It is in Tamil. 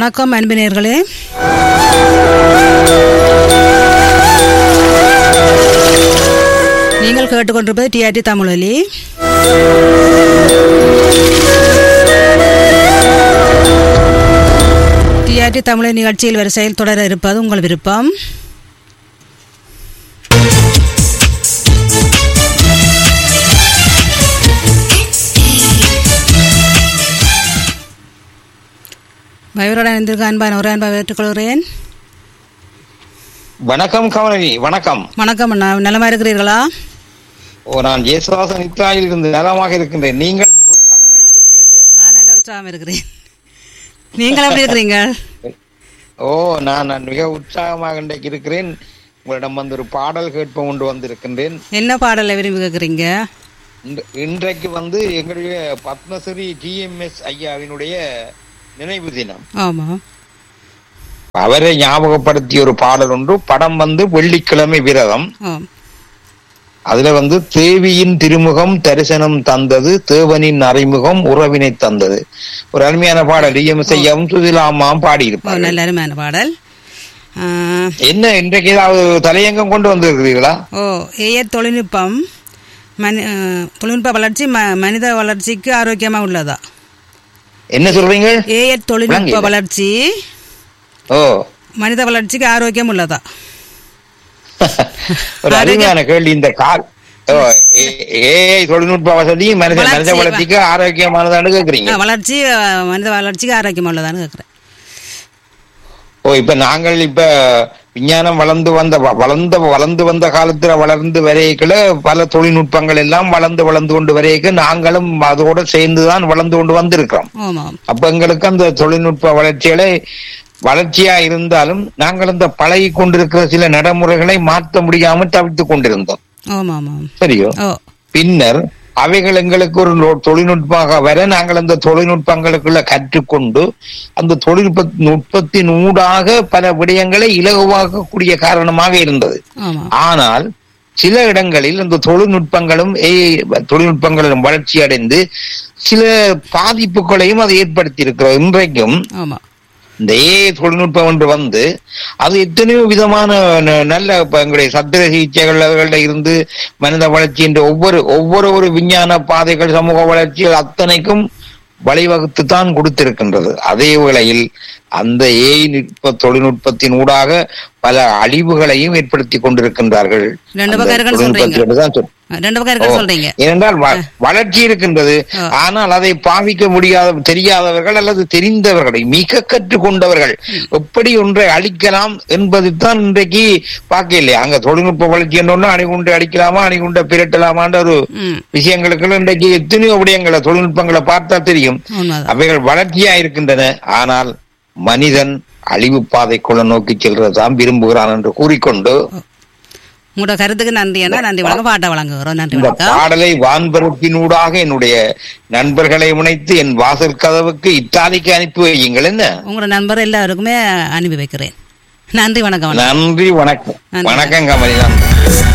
வணக்கம் அன்பினர்களே நீங்கள் கேட்டுக்கொண்டிருப்பது டிஆர்டி தமிழொலி டிஆர்டி தமிழ் நிகழ்ச்சியில் வரிசையில் தொடர இருப்பது உங்கள் விருப்பம் பைவருடன் இருந்திருக்க அன்பான ஒரு அன்பாக ஏற்றுக்கொள்கிறேன் வணக்கம் கமலி வணக்கம் வணக்கம் அண்ணா நலமா இருக்கிறீர்களா ஓ நான் ஜேசுதாசன் இத்தாலியில் இருந்து நலமாக இருக்கின்றேன் நீங்கள் மிக உற்சாகமாக இருக்கிறீர்கள் இல்லையா நான் நல்ல உற்சாகம் இருக்கிறேன் நீங்கள் எப்படி இருக்கிறீங்க ஓ நான் நான் மிக உற்சாகமாக இன்றைக்கு இருக்கிறேன் உங்களிடம் வந்து ஒரு பாடல் கேட்ப கொண்டு வந்திருக்கின்றேன் என்ன பாடலை விரும்பி கேட்குறீங்க இன்று- இன்றைக்கு வந்து எங்களுடைய பத்மஸ்ரீ டிஎம்எஸ் ஐயாவினுடைய நினைவு தினம் ஆமாம் அவரை ஞாபகப்படுத்திய ஒரு பாடல் ஒன்று படம் வந்து வெள்ளிக்கிழமை விரதம் ஆம் அதுல வந்து தேவியின் திருமுகம் தரிசனம் தந்தது தேவனின் அறிமுகம் உறவினை தந்தது ஒரு அருமையான பாடல் டிஎம்எஸ் ஐயாவும் சுதிலாமாவும் ஓ பாடியிருப்பார் நல்ல அருமையான பாடல் ஆ, என்ன இன்றைக்கு ஏதாவது தலையங்கம் கொண்டு வந்திருக்கிறீர்களா ஓ ஏஐ தொழில்நுட்பம் மனி ஆ, தொழில்நுட்ப வளர்ச்சி ம மனித வளர்ச்சிக்கு ஆரோக்கியமாக உள்ளதா என்ன சொல்றீங்க ஏஐ தொழில்நுட்ப விளங்கியது. வளர்ச்சி ஓ மனித வளர்ச்சிக்கு ஆரோக்கியம் உள்ளதா ஒரு அருமையான கேள்வி இந்த கால் ஓ, ஏ- ஏஐ தொழில்நுட்ப வசதி மனித வளர்ச்சி, மனித வளர்ச்சிக்கு ஆரோக்கியமானதான்னு கேக்குறீங்க ஆ, வளர்ச்சி ஆ, மனித வளர்ச்சிக்கு ஆரோக்கியம் உள்ளதான்னு கேட்குறேன் ஓ இப்ப நாங்கள் இப்ப விஞ்ஞானம் வளர்ந்து வந்த வ- வளர்ந்த வளர்ந்து வந்த காலத்துல வளர்ந்து வரையக்குள்ள பல தொழில்நுட்பங்கள் எல்லாம் வளர்ந்து வளர்ந்து கொண்டு வரையக்கு நாங்களும் அதோட சேர்ந்துதான் வளர்ந்து கொண்டு வந்திருக்கிறோம் ஆமாம் அப்ப எங்களுக்கு அந்த தொழில்நுட்ப வளர்ச்சிகளை வளர்ச்சியா இருந்தாலும் நாங்கள் அந்த பழகி கொண்டிருக்கிற சில நடைமுறைகளை மாற்ற முடியாமல் தவித்துக் கொண்டிருந்தோம் ஆமாம் ஆமாம் சரியோ ஓ பின்னர் அவைகள் எங்களுக்கு ஒரு நோ- தொழில்நுட்பமாக வர நாங்கள் அந்த தொழில்நுட்பங்களுக்குள்ள கற்றுக்கொண்டு அந்த தொழில்நுட்ப நுட்பத்தின் ஊடாக பல விடயங்களை இலகுவாக்கக்கூடிய காரணமாக இருந்தது ஆமாம் ஆனால் சில இடங்களில் இந்த தொழில்நுட்பங்களும் AI தொழில்நுட்பங்களும் வளர்ச்சி அடைந்து சில பாதிப்புகளையும் அது ஏற்படுத்தி இருக்கிறது இன்றைக்கும் ஆமாம் இந்த ஏஐ தொழில்நுட்பம் ஒன்று வந்து அது எத்தனையோ விதமான ந- நல்ல இப்ப எங்களுடைய சத்திர சிகிச்சைகள்ல இருந்து மனித வளர்ச்சி என்ற ஒவ்வொரு ஒவ்வொரு ஒரு விஞ்ஞான பாதைகள் சமூக வளர்ச்சி அத்தனைக்கும் வழிவகுத்து தான் கொடுத்திருக்கின்றது அதே வேளையில் அந்த ஏஐ நுட்ப தொழில்நுட்பத்தின் ஊடாக பல அழிவுகளையும் ஏற்படுத்தி கொண்டிருக்கின்றார்கள் ரெண்டு அந்த பக்கம் இருக்குன்னு தொழில்நுட்பத்தில் சொல்றீங்க. தான் சொல்- ரெண்டு பக்கம் இருக்க சொல்றீங்க ஏனென்றால் வ- வளர்ச்சி இருக்கின்றது ஆ. ஆனால் அதை பாவிக்க முடியாத தெரியாதவர்கள் அல்லது தெரிந்தவர்களை மிக கற்றுக்கொண்டவர்கள் எப்படி ஒன்றை அழிக்கலாம் என்பதுதான் இன்றைக்கு பார்க்கல அங்க தொழில்நுட்ப வளர்ச்சி என்னொன்னு அணிகுண்டு அடிக்கலாமா அணிகுண்டை பிரட்டலாமான்ற ஒரு ம் விஷயங்களுக்கு இன்றைக்கு எத்தனையோ விடயங்களை தொழில்நுட்பங்களை பார்த்தா தெரியும் உண்மைதான் அவைகள் வளர்ச்சியா இருக்கின்றன ஆனால் மனிதன் அழிவு பாதைக்குள்ள நோக்கி செல்றதுதான் விரும்புகிறான் என்று கூறிக்கொண்டு உங்களோட கருத்துக்கு நன்றி அண்ணா நன்றி வணக்கம் பாட்டை வழங்குகிறோம் நன்றி இந்த வணக்கம் பாடலை வான்பரப்பினூடாக என்னுடைய நண்பர்களை முனைத்து என் வாசல் கதவுக்கு இத்தாலிக்கு அனுப்பி வையுங்கள் என்ன உங்களோட நண்பர் எல்லாருக்குமே அனுப்பி வைக்கிறேன் நன்றி வணக்கம் அண்ணா. நன்றி வணக்கம் நன்றி. வணக்கம் கமலி நன்றி